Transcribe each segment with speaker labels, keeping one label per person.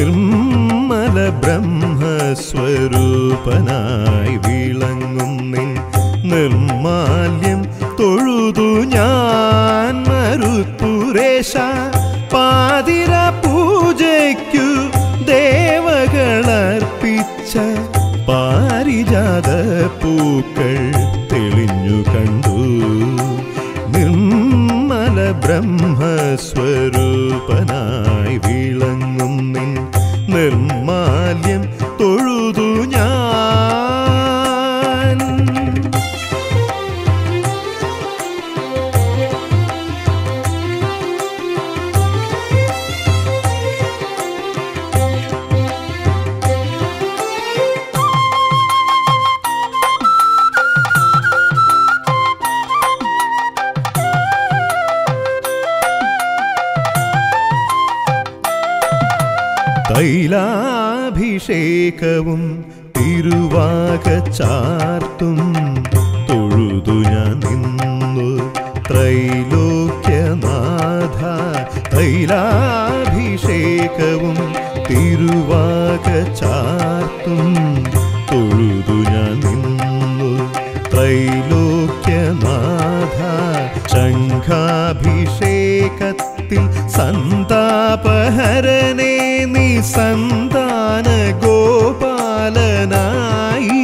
Speaker 1: നിർമ്മല ബ്രഹ്മസ്വരൂപനായി വിളങ്ങും നിൻ നിർമാല്യം തൊഴുതു ഞാൻ മരുത്തുരേശ പാതിര പൂജയ്ക്കു ദേവകളർപ്പിച്ച പാരിജാത പൂക്കൾ തെളിഞ്ഞു കണ്ടു നിർമ്മല ബ്രഹ്മസ്വരൂപനായി വിളങ്ങും നിൻ നിർമാല്യം തൊഴുതു ഞാൻ തൈലാഭിഷേകവും തിരുവാക ചാർത്തും തൊഴുതു ഞാൻ നിന്നു ത്രൈലോക്യനാഥ തൈലാഭിഷേകവും തിരുവാക ചാർത്തും തൊഴുതു ഞാൻ നിന്നു ത്രൈലോക്യനാഥ ശംഖാഭിഷേകത്തിൽ സന്താപഹരനെ നീ സന്താന ഗോപാലനായി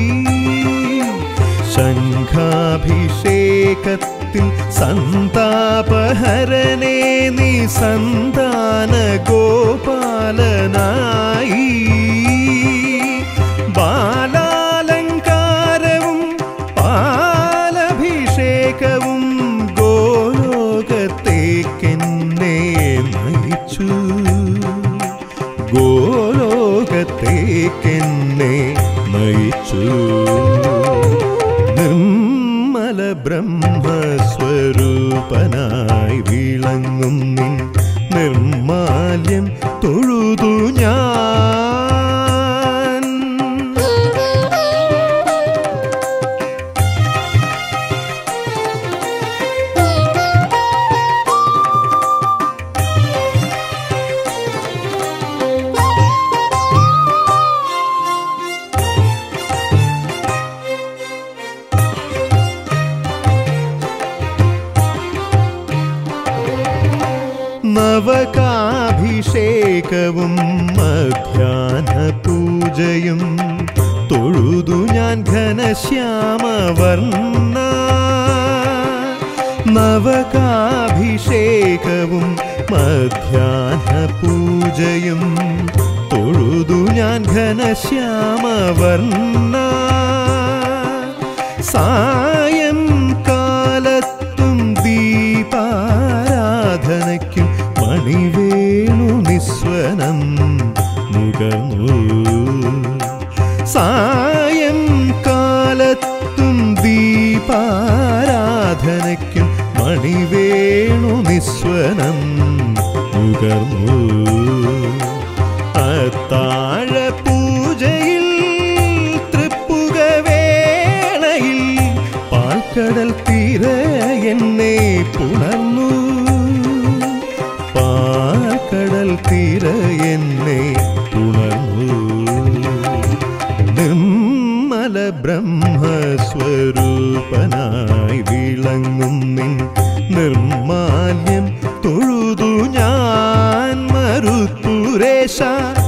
Speaker 1: ശംഖാഭിഷേകത്തിൽ സന്താപഹരനെ നീ സന്താന ഗോപാലനായി ബാലാലങ്കാരവും പാലഭിഷേകവും ഗോലോകത്തേക്കെന്നെ നയിച്ചു ഗോലോകത്തേക്കെന്നെ നയിച്ചു നിർമ്മല ബ്രഹ്മസ്വരൂപനായി വിളങ്ങും നിൻ നിർമാല്യം തൊഴുതു ഞാൻ നവകാഭിഷേകവും മധ്യാഹ്ന പൂജയും തൊഴുതു ഞാൻ ഘനശ്യാമവർണ്ണ നവകാഭിഷേകവും മധ്യാഹ്ന പൂജയും തൊഴുതു ഞാൻ ഘനശ്യാമവർണ്ണ സായം കാലത്തും ദീപാരാധനയ്ക്കും മണിവേണു നിസ്വനം മുകർന്നു സായം കാലത്തും ദീപാരാധനയ്ക്കും മണിവേണു നിസ്വനം മുകർന്നു അത്താഴ പൂജയിൽ തൃപ്പുക വേളയിൽ പാൽക്കടൽ തീര എന്നെ പുണർന്നു പാൽക്കടൽ തീര എന്നെ പുണർന്നു നിർമ്മല ബ്രഹ്മസ്വരൂപനായി വിളങ്ങും നിൻ നിർമാല്യം തൊഴുതു ഞാൻ മരുത്തുരേശ